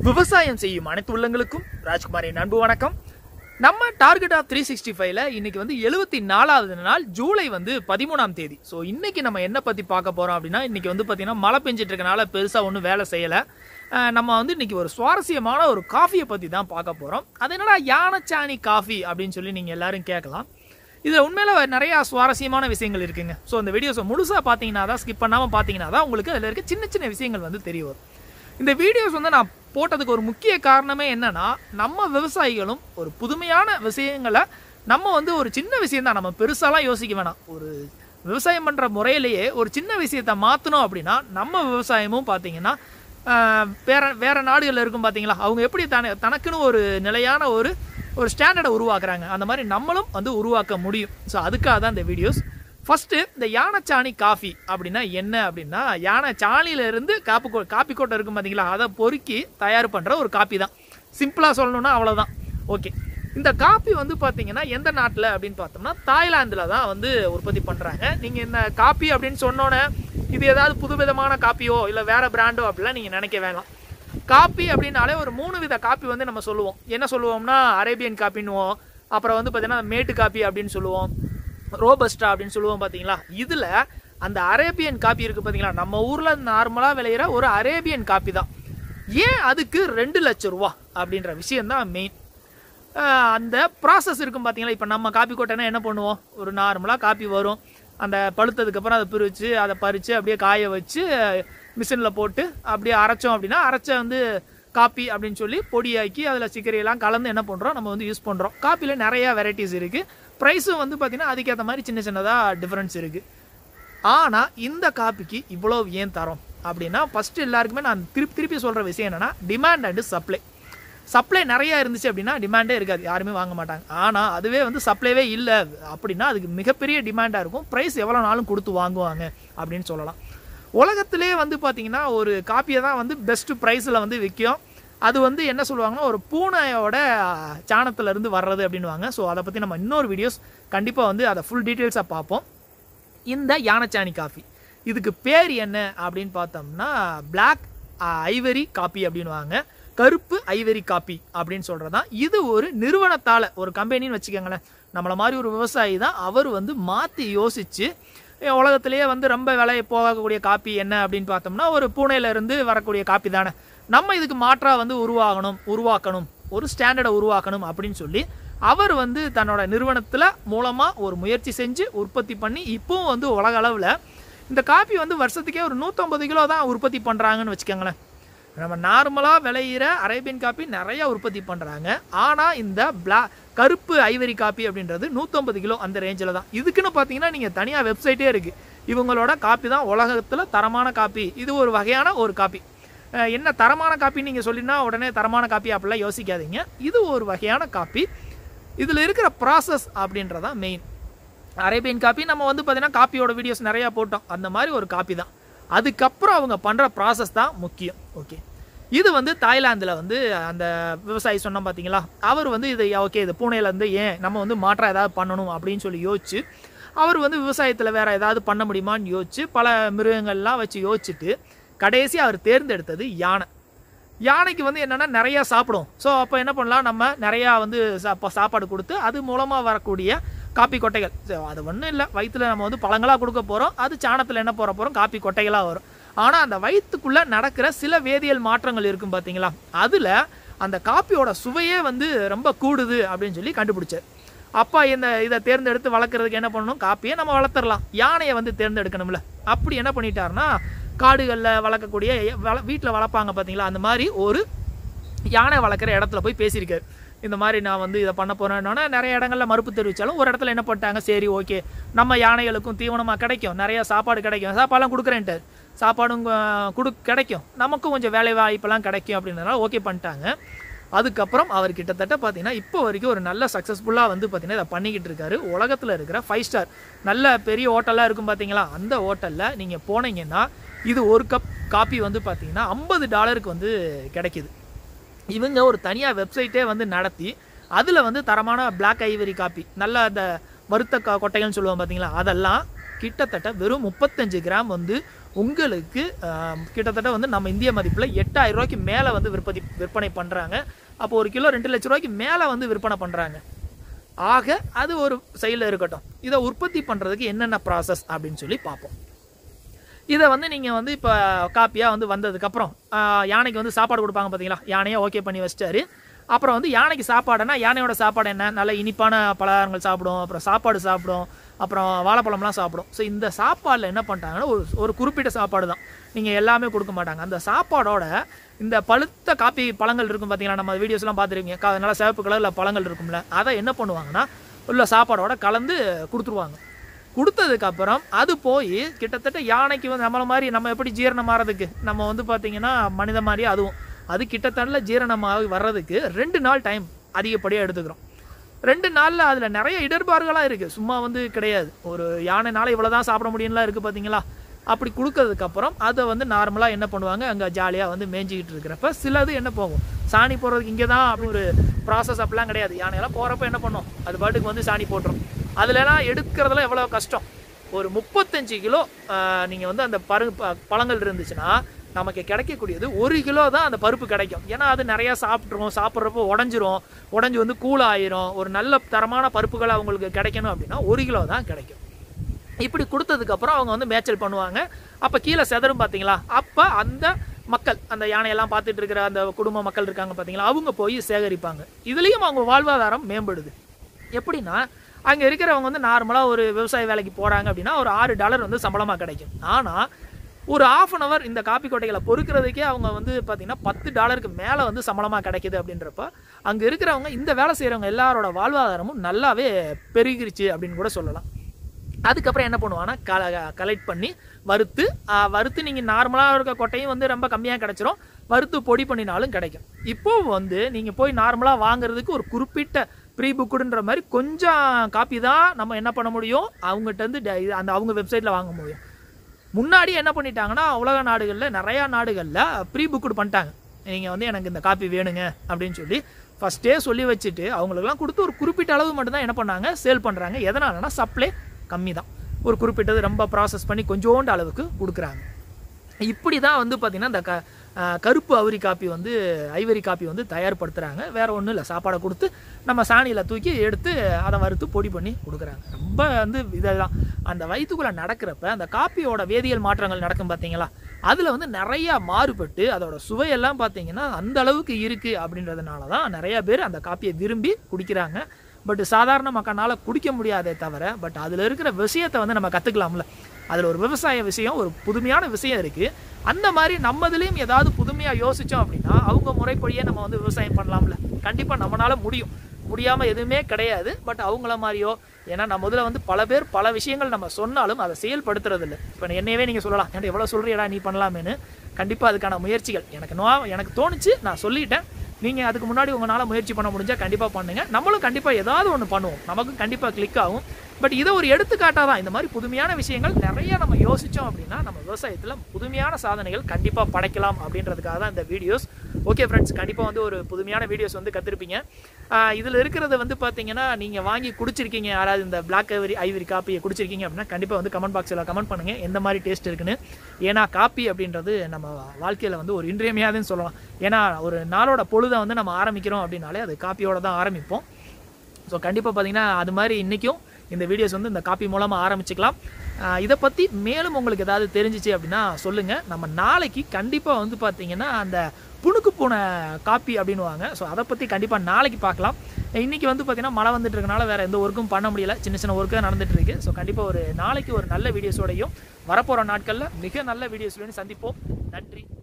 விவசாயம் செய்யும் அனைத்து உள்ளங்களுக்கும் ராஜ்குமாரின் அன்பு வணக்கம் நம்ம டார்கெட் ஆஃப் த்ரீ சிக்ஸ்டி ஃபைவ்ல இன்னைக்கு வந்து எழுபத்தி நாலாவது நாள் ஜூலை வந்து பதிமூணாம் தேதி ஸோ இன்னைக்கு நம்ம என்ன பத்தி பார்க்க போறோம் அப்படின்னா இன்னைக்கு வந்து பார்த்தீங்கன்னா மழை பெஞ்சிட்டு இருக்கனால பெருசா ஒன்றும் வேலை செய்யலை அஹ் நம்ம வந்து இன்னைக்கு ஒரு சுவாரஸ்யமான ஒரு காஃபியை பத்தி தான் பார்க்க போறோம் அது என்னடா யானைச்சாணி காஃபி அப்படின்னு சொல்லி நீங்க எல்லாரும் கேட்கலாம் இதில் உண்மையில நிறைய சுவாரஸ்யமான விஷயங்கள் இருக்குங்க ஸோ அந்த வீடியோஸை முழுசாக பார்த்தீங்கன்னா தான் ஸ்கிப் பண்ணாமல் பார்த்தீங்கன்னா தான் உங்களுக்கு அதில் இருக்க சின்ன சின்ன விஷயங்கள் வந்து தெரிய வரும் இந்த வீடியோஸ் வந்து நான் போட்டதுக்கு ஒரு முக்கிய காரணமே என்னன்னா நம்ம விவசாயிகளும் ஒரு புதுமையான விஷயங்களை நம்ம வந்து ஒரு சின்ன விஷயம் தான் நம்ம பெருசாலாம் யோசிக்க வேணாம் ஒரு விவசாயம் பண்ணுற முறையிலேயே ஒரு சின்ன விஷயத்தை மாற்றணும் அப்படின்னா நம்ம விவசாயமும் பார்த்தீங்கன்னா ஆஹ், வேற வேற நாடுகளில் இருக்கும் பார்த்தீங்களா அவங்க எப்படி தன தனக்குன்னு ஒரு நிலையான ஒரு ஒரு ஸ்டாண்டர்டை உருவாக்குறாங்க அந்த மாதிரி நம்மளும் வந்து உருவாக்க முடியும் ஸோ அதுக்காக தான் இந்த வீடியோஸ் ஃபர்ஸ்ட்டு இந்த யானைச்சாணி காஃபி அப்படின்னா என்ன அப்படின்னா யானை சாணியில இருந்து காப்பி கோ காப்பி கோட்டை இருக்கும் பார்த்தீங்களா அதை பொறுக்கி தயார் பண்ணுற ஒரு காப்பி தான் சிம்பிளாக சொல்லணும்னா அவ்வளோதான் ஓகே இந்த காப்பி வந்து பார்த்தீங்கன்னா எந்த நாட்டில் அப்படின்னு பார்த்தோம்னா தாய்லாந்தில் தான் வந்து உற்பத்தி பண்ணுறாங்க நீங்கள் இந்த காப்பி அப்படின்னு சொன்னோன்னே இது ஏதாவது புதுவிதமான காப்பியோ இல்லை வேற பிராண்டோ அப்படிலாம் நீங்கள் நினைக்க வேணாம் காப்பி அப்படின்னாலே ஒரு மூணு வித காப்பி வந்து நம்ம சொல்லுவோம் என்ன சொல்லுவோம்னா அரேபியன் காப்பின்னுவோம் அப்புறம் வந்து பார்த்தீங்கன்னா மேட்டு காப்பி அப்படின்னு சொல்லுவோம் ரோபஸ்டா அப்படின்னு சொல்லுவோம் பார்த்தீங்களா இதில் அந்த அரேபியன் காப்பி இருக்குது பார்த்தீங்களா நம்ம ஊரில் நார்மலாக விளையிற ஒரு அரேபியன் காப்பி தான் ஏன் அதுக்கு ரெண்டு லட்சம் ரூபா அப்படின்ற விஷயம் தான் மெயின் அந்த ப்ராசஸ் இருக்கும் பார்த்தீங்களா இப்போ நம்ம காப்பி கொட்டைனா என்ன பண்ணுவோம் ஒரு நார்மலாக காப்பி வரும் அந்த பழுத்ததுக்கப்புறம் அதை பிரித்து அதை பறித்து அப்படியே காய வச்சு மிஷினில் போட்டு அப்படியே அரைச்சோம் அப்படின்னா அரைச்ச வந்து காப்பி அப்படின்னு சொல்லி பொடியாக்கி அதில் சிக்கரையெல்லாம் கலந்து என்ன பண்ணுறோம் நம்ம வந்து யூஸ் பண்ணுறோம் காப்பியில் நிறையா வெரைட்டிஸ் இருக்குது ப்ரைஸும் வந்து பார்த்திங்கன்னா அதுக்கேற்ற மாதிரி சின்ன சின்னதாக டிஃப்ரென்ஸ் இருக்குது ஆனால் இந்த காப்பிக்கு இவ்வளோ ஏன் தரோம் அப்படின்னா ஃபஸ்ட்டு எல்லாருக்குமே நான் திருப்பி திருப்பி சொல்கிற விஷயம் என்னென்னா டிமாண்ட் அண்டு சப்ளை சப்ளை நிறையா இருந்துச்சு அப்படின்னா டிமாண்டே இருக்காது யாருமே வாங்க மாட்டாங்க ஆனால் அதுவே வந்து சப்ளைவே இல்லை அப்படின்னா அதுக்கு மிகப்பெரிய டிமாண்டாக இருக்கும் ப்ரைஸ் எவ்வளோ நாளும் கொடுத்து வாங்குவாங்க அப்படின்னு சொல்லலாம் உலகத்திலே வந்து பார்த்தீங்கன்னா ஒரு காப்பியை தான் வந்து பெஸ்ட்டு ப்ரைஸில் வந்து விற்கும் அது வந்து என்ன சொல்லுவாங்கன்னா ஒரு பூனையோட சாணத்துல இருந்து வர்றது அப்படின்னுவாங்க ஸோ அதை பற்றி நம்ம இன்னொரு வீடியோஸ் கண்டிப்பாக வந்து அதை ஃபுல் டீட்டெயில்ஸாக பார்ப்போம் இந்த யானைச்சாணி காஃபி இதுக்கு பேர் என்ன அப்படின்னு பார்த்தோம்னா Black ஐவரி காப்பி அப்படின்னுவாங்க கருப்பு ஐவரி காப்பி அப்படின்னு சொல்கிறதான் இது ஒரு நிறுவனத்தால் ஒரு கம்பெனின்னு வச்சுக்கோங்களேன் நம்மளை மாதிரி ஒரு விவசாயி தான் அவர் வந்து மாற்றி யோசித்து உலகத்திலேயே வந்து ரொம்ப விலை போகக்கூடிய காப்பி என்ன அப்படின்னு பார்த்தோம்னா ஒரு பூனையில இருந்து வரக்கூடிய காப்பி தானே நம்ம இதுக்கு மாற்றாக வந்து உருவாகணும் உருவாக்கணும் ஒரு ஸ்டாண்டர்டை உருவாக்கணும் அப்படின்னு சொல்லி அவர் வந்து தன்னோட நிறுவனத்தில் மூலமாக ஒரு முயற்சி செஞ்சு உற்பத்தி பண்ணி இப்போவும் வந்து உலக அளவில் இந்த காப்பி வந்து வருஷத்துக்கே ஒரு நூற்றம்பது கிலோ தான் உற்பத்தி பண்ணுறாங்கன்னு வச்சுக்கோங்களேன் நம்ம நார்மலாக விளையிற அரேபியன் காப்பி நிறைய உற்பத்தி பண்ணுறாங்க ஆனால் இந்த பிளா கருப்பு ஐவரி காப்பி அப்படின்றது நூற்றம்பது கிலோ அந்த ரேஞ்சில் தான் இதுக்குன்னு பார்த்தீங்கன்னா நீங்கள் தனியாக வெப்சைட்டே இருக்குது இவங்களோட காப்பி தான் உலகத்தில் தரமான காப்பி இது ஒரு வகையான ஒரு காப்பி அஹ் என்ன தரமான காப்பின்னு நீங்கள் சொல்லினா உடனே தரமான காப்பி அப்படிலாம் யோசிக்காதீங்க இது ஒரு வகையான காப்பி இதில் இருக்கிற ப்ராசஸ் அப்படின்றதான் மெயின் அரேபியன் காப்பி நம்ம வந்து பார்த்தீங்கன்னா காப்பியோட வீடியோஸ் நிறையா போட்டோம் அந்த மாதிரி ஒரு காப்பி தான் அதுக்கப்புறம் அவங்க பண்ணுற ப்ராசஸ் தான் முக்கியம் ஓகே இது வந்து தாய்லாந்தில் வந்து அந்த விவசாயி சொன்னோம் பார்த்தீங்களா அவர் வந்து இது ஓகே இது பூனையிலேருந்து ஏன் நம்ம வந்து மாற்றம் ஏதாவது பண்ணணும் அப்படின்னு சொல்லி யோசிச்சு அவர் வந்து விவசாயத்தில் வேறு ஏதாவது பண்ண முடியுமான்னு யோசிச்சு பல மிருகங்கள்லாம் வச்சு யோசிச்சுட்டு கடைசி அவர் தேர்ந்தெடுத்தது யானை யானைக்கு வந்து என்னென்னா நிறையா சாப்பிடும் ஸோ அப்போ என்ன பண்ணலாம் நம்ம நிறையா வந்து சாப்பா சாப்பாடு கொடுத்து அது மூலமாக வரக்கூடிய காப்பி கொட்டைகள் So, அது ஒன்றும் இல்லை வயிற்றில் நம்ம வந்து பழங்களாக கொடுக்க போகிறோம் அது சாணத்தில் என்ன போட போகிறோம் காப்பி கொட்டைகளாக வரும் ஆனால் அந்த வயிற்றுக்குள்ளே நடக்கிற சில வேதியியல் மாற்றங்கள் இருக்கும் பார்த்தீங்களா அதில் அந்த காப்பியோட சுவையே வந்து ரொம்ப கூடுது அப்படின்னு சொல்லி கண்டுபிடிச்சார் அப்பா இந்த இதை தேர்ந்தெடுத்து வளர்க்குறதுக்கு என்ன பண்ணணும் காப்பியை நம்ம வளர்த்துடலாம் யானையை வந்து தேர்ந்தெடுக்கணும்ல அப்படி என்ன பண்ணிட்டாருன்னா காடுகளில் வளர்க்கக்கூடிய வள வீட்டில் வளர்ப்பாங்க பார்த்தீங்களா அந்த மாதிரி ஒரு யானை வளர்க்குற இடத்துல போய் பேசியிருக்காரு இந்த மாதிரி நான் வந்து இதை பண்ண போகிறேன்னொன்னே நிறைய இடங்கள்ல மறுப்பு தெரிவித்தாலும் ஒரு இடத்துல என்ன பண்ணிட்டாங்க சரி ஓகே நம்ம யானைகளுக்கும் தீவனமாக கிடைக்கும் நிறைய சாப்பாடு கிடைக்கும் சாப்பாடுலாம் கொடுக்குறேன்ட்டு சாப்பாடும் அஹ், கொடு கிடைக்கும் நமக்கும் கொஞ்சம் வேலை வாய்ப்பெல்லாம் கிடைக்கும் அப்படின்றதுனால ஓகே பண்ணிட்டாங்க அதுக்கப்புறம் அவர் கிட்டத்தட்ட பார்த்தீங்கன்னா இப்போ வரைக்கும் ஒரு நல்ல சக்ஸஸ்ஃபுல்லாக வந்து பார்த்தீங்கன்னா இதை பண்ணிக்கிட்டு இருக்காரு உலகத்தில் இருக்கிற ஃபைவ் ஸ்டார் நல்ல பெரிய ஹோட்டலாக இருக்கும் பார்த்தீங்களா அந்த ஹோட்டலில் நீங்கள் போனீங்கன்னா இது ஒரு கப் காப்பி வந்து பார்த்தீங்கன்னா ஐம்பது டாலருக்கு வந்து கிடைக்குது இவங்க ஒரு தனியாக வெப்சைட்டே வந்து நடத்தி அதில் வந்து தரமான Black ஐவரி காப்பி நல்ல அந்த வறுத்த கா கொட்டைகள்னு சொல்லுவோம் பார்த்தீங்களா அதெல்லாம் கிட்டத்தட்ட வெறும் முப்பத்தஞ்சு கிராம் வந்து உங்களுக்கு ஆஹ், கிட்டத்தட்ட வந்து நம்ம இந்திய மதிப்பில் எட்டாயிரம் ரூபாய்க்கு மேலே வந்து விற்பதி விற்பனை பண்ணுறாங்க அப்போ ஒரு கிலோ ரெண்டு லட்ச ரூபாய்க்கு மேலே வந்து விற்பனை பண்ணுறாங்க ஆக அது ஒரு சைடில் இருக்கட்டும் இதை உற்பத்தி பண்ணுறதுக்கு என்னென்ன ப்ராசஸ் அப்படின்னு சொல்லி பார்ப்போம் இதை வந்து நீங்கள் வந்து இப்போ காப்பியாக வந்து வந்ததுக்கப்புறம் ஆஹ், யானைக்கு வந்து சாப்பாடு கொடுப்பாங்க பார்த்தீங்களா யானையை ஓகே பண்ணி வச்சிட்டாரு அப்புறம் வந்து யானைக்கு சாப்பாடுனா யானையோட சாப்பாடு என்ன நல்ல இனிப்பான பலகாரங்கள் சாப்பிடும் அப்புறம் சாப்பாடு சாப்பிடும் அப்புறம் வாழைப்பழம்லாம் சாப்பிடும் ஸோ இந்த சாப்பாடில் என்ன பண்ணிட்டாங்கன்னா ஒரு ஒரு குறிப்பிட்ட சாப்பாடு தான் நீங்கள் எல்லாமே கொடுக்க மாட்டாங்க அந்த சாப்பாடோட இந்த பழுத்த காப்பி பழங்கள் இருக்கும் பார்த்தீங்களா நம்ம வீடியோஸ்லாம் பார்த்துருக்கீங்க கா நல்லா சிவப்பு கலரில் பழங்கள் இருக்கும்ல அதை என்ன பண்ணுவாங்கன்னா உள்ள சாப்பாடோட கலந்து கொடுத்துருவாங்க கொடுத்ததுக்கப்புறம் அது போய் கிட்டத்தட்ட யானைக்கு வந்து நம்மள மாதிரி நம்ம எப்படி ஜீரணம் ஆகிறதுக்கு நம்ம வந்து பார்த்தீங்கன்னா மனித மாதிரி அதுவும் அது கிட்டத்தட்ட ஜீரணமாகி வர்றதுக்கு ரெண்டு நாள் டைம் அதிகப்படியாக எடுத்துக்கிறோம் ரெண்டு நாளில் அதில் நிறைய இடர்பாடுகளாக இருக்குது சும்மா வந்து கிடையாது ஒரு யானைனால இவ்வளோ தான் சாப்பிட முடியும்லாம் இருக்குது பார்த்தீங்களா அப்படி கொடுக்கறதுக்கப்புறம் அதை வந்து நார்மலாக என்ன பண்ணுவாங்க அங்கே ஜாலியாக வந்து மேய்ஞ்சிக்கிட்டு இருக்கிறப்ப சிலது என்ன போகும் சாணி போடுறதுக்கு இங்கே தான் அப்படி ஒரு ப்ராசஸ் அப்படிலாம் கிடையாது யானையெல்லாம் போகிறப்ப என்ன பண்ணும் அது பாட்டுக்கு வந்து சாணி போட்டுரும் அதுலலாம் எடுக்கிறதுல எவ்வளோ கஷ்டம் ஒரு முப்பத்தஞ்சு கிலோ நீங்கள் வந்து அந்த பரு ப- பழங்கள் இருந்துச்சுன்னா நமக்கு கிடைக்கக்கூடியது ஒரு கிலோ தான் அந்த பருப்பு கிடைக்கும் ஏன்னா அது நிறையா சாப்பிட்ரும் சாப்பிட்றப்போ உடஞ்சிரும் உடஞ்சி வந்து கூல் ஆயிரும் ஒரு நல்ல தரமான பருப்புகள் அவங்களுக்கு கிடைக்கணும் அப்படின்னா ஒரு கிலோ தான் கிடைக்கும் இப்படி கொடுத்ததுக்கப்புறம் அவங்க வந்து மேய்ச்சல் பண்ணுவாங்க அப்போ கீழே செதறும் பார்த்தீங்களா அப்போ அந்த மக்கள் அந்த யானையெல்லாம் பார்த்துட்டு இருக்கிற அந்த குடும்ப மக்கள் இருக்காங்க பார்த்தீங்களா அவங்க போய் சேகரிப்பாங்க இதுலேயும் அவங்க வாழ்வாதாரம் மேம்படுது எப்படின்னா அங்கே இருக்கிறவங்க வந்து நார்மலாக ஒரு விவசாய வேலைக்கு போகிறாங்க அப்படின்னா ஒரு ஆறு டாலர் வந்து சம்பளமாக கிடைக்கும் ஆனால் ஒரு ஆஃப் அன் அவர் இந்த காப்பி கொட்டைகளை பொறுக்கிறதுக்கே அவங்க வந்து பார்த்திங்கன்னா பத்து டாலருக்கு மேலே வந்து சம்பளமாக கிடைக்குது அப்படின்றப்ப அங்கே இருக்கிறவங்க இந்த வேலை செய்கிறவங்க எல்லாரோட வாழ்வாதாரமும் நல்லாவே பெருகிருச்சு அப்படின்னு கூட சொல்லலாம் அதுக்கப்புறம் என்ன பண்ணுவாங்கன்னா கல கலெக்ட் பண்ணி வறுத்து ஆ, வறுத்து நீங்கள் நார்மலாக இருக்க கொட்டையும் வந்து ரொம்ப கம்மியாக கிடச்சிரும் வறுத்து பொடி பண்ணினாலும் கிடைக்கும் இப்போ வந்து நீங்கள் போய் நார்மலாக வாங்குறதுக்கு ஒரு குறிப்பிட்ட ப்ரீ புக்குடுன்ற மாதிரி கொஞ்சம் காப்பி தான் நம்ம என்ன பண்ண முடியும் அவங்ககிட்ட இருந்து ட- இது- அந்த அவங்க வெப்சைட்டில் வாங்க முடியும் முன்னாடி என்ன பண்ணிட்டாங்கன்னா உலக நாடுகளில் நிறையா நாடுகளில் ப்ரீ புக்குடு பண்ணிட்டாங்க நீங்கள் வந்து எனக்கு இந்த காப்பி வேணுங்க அப்படின்னு சொல்லி ஃபஸ்ட்டே சொல்லி வச்சுட்டு அவங்களுக்குலாம் கொடுத்து ஒரு குறிப்பிட்ட அளவு மட்டும்தான் என்ன பண்ணாங்க சேல் பண்ணுறாங்க எதனாலனா சப்ளை கம்மி தான் ஒரு குறிப்பிட்டது ரொம்ப ப்ராசஸ் பண்ணி கொஞ்சோண்டு அளவுக்கு கொடுக்குறாங்க இப்படி தான் வந்து பார்த்திங்கன்னா இந்த க அஹ் கருப்பு அவுரி காப்பி வந்து ஐவரி காப்பி வந்து தயார்படுத்துகிறாங்க வேறு ஒன்றும் இல்லை சாப்பாடை கொடுத்து நம்ம சாணியில் தூக்கி எடுத்து அதை வறுத்து பொடி பண்ணி கொடுக்குறாங்க ரொம்ப வந்து இதெல்லாம் அந்த வயிற்றுக்குள்ளே நடக்கிறப்ப அந்த காப்பியோட வேதியியல் மாற்றங்கள் நடக்கும் பார்த்தீங்களா அதில் வந்து நிறையா மாறுபட்டு அதோட சுவையெல்லாம் பார்த்தீங்கன்னா அந்த அளவுக்கு இருக்குது அப்படின்றதுனால தான் நிறையா பேர் அந்த காப்பியை விரும்பி குடிக்கிறாங்க பட் சாதாரண மக்களால் குடிக்க முடியாதே தவிர பட் அதில் இருக்கிற விஷயத்தை வந்து நம்ம கற்றுக்கலாம்ல அதில் ஒரு விவசாய விஷயம் ஒரு புதுமையான விஷயம் இருக்குது அந்த மாதிரி நம்மதுலேயும் ஏதாவது புதுமையாக யோசித்தோம் அப்படின்னா அவங்க முறைப்படியே நம்ம வந்து விவசாயம் பண்ணலாம்ல கண்டிப்பாக நம்மளால முடியும் முடியாமல் எதுவுமே கிடையாது பட் அவங்கள மாதிரியோ ஏன்னா நம்ம முதல்ல வந்து பல பேர் பல விஷயங்கள் நம்ம சொன்னாலும் அதை செயல்படுத்துறது இல்லை இப்போ என்னையவே நீங்கள் சொல்லலாம் என்கிட்ட எவ்வளோ சொல்கிறியடா நீ பண்ணலாமேன்னு கண்டிப்பாக அதுக்கான முயற்சிகள் எனக்கு நோ எனக்கு தோணுச்சு நான் சொல்லிட்டேன் நீங்கள் அதுக்கு முன்னாடி உங்களால் முயற்சி பண்ண முடிஞ்சால் கண்டிப்பாக பண்ணுங்கள் நம்மளும் கண்டிப்பாக ஏதாவது ஒன்று பண்ணுவோம் நமக்கும் கண்டிப்பாக கிளிக் ஆகும் பட் இதை ஒரு எடுத்துக்காட்டாக தான் இந்த மாதிரி புதுமையான விஷயங்கள் நிறைய நம்ம யோசித்தோம் அப்படின்னா நம்ம விவசாயத்தில் புதுமையான சாதனைகள் கண்டிப்பாக படைக்கலாம் அப்படின்றதுக்காக தான் இந்த வீடியோஸ் ஓகே ஃப்ரெண்ட்ஸ் கண்டிப்பாக வந்து ஒரு புதுமையான வீடியோஸ் வந்து கற்றுருப்பீங்க இதில் இருக்கிறது வந்து பார்த்தீங்கன்னா நீங்கள் வாங்கி குடிச்சிருக்கீங்க யாராவது இந்த பிளாக் ஐவரி ஐவரி காப்பியை குடிச்சிருக்கீங்க அப்படின்னா கண்டிப்பாக வந்து கமெண்ட் பாக்ஸில் கமெண்ட் பண்ணுங்கள் எந்த மாதிரி டேஸ்ட் இருக்குன்னு ஏன்னா காப்பி அப்படின்றது நம்ம வாழ்க்கையில் வந்து ஒரு இன்றியமையாதுன்னு சொல்லலாம் ஏன்னா ஒரு நாளோட பொழுதை வந்து நம்ம ஆரம்பிக்கிறோம் அப்படின்னாலே அது காப்பியோட தான் ஆரம்பிப்போம் ஸோ கண்டிப்பாக பார்த்தீங்கன்னா அது மாதிரி இன்றைக்கும் இந்த வீடியோஸ் வந்து இந்த காப்பி மூலமாக ஆரம்பிச்சுக்கலாம் ஆஹ் இதை பற்றி மேலும் உங்களுக்கு ஏதாவது தெரிஞ்சிச்சு அப்படின்னா சொல்லுங்கள் நம்ம நாளைக்கு கண்டிப்பாக வந்து பார்த்தீங்கன்னா அந்த புணுக்கு போன காப்பி அப்படின்னுவாங்க ஸோ அதை பற்றி கண்டிப்பாக நாளைக்கு பார்க்கலாம் இன்றைக்கி வந்து பார்த்தீங்கன்னா மழை வந்துட்டு இருக்கனால வேறு எந்த ஒர்க்கும் பண்ண முடியல சின்ன சின்ன ஒர்க்கு நடந்துட்டு இருக்கு ஸோ கண்டிப்பாக ஒரு நாளைக்கு ஒரு நல்ல வீடியோஸோடையும் வரப்போகிற நாட்களில் மிக நல்ல வீடியோஸ்லையும் சந்திப்போம் நன்றி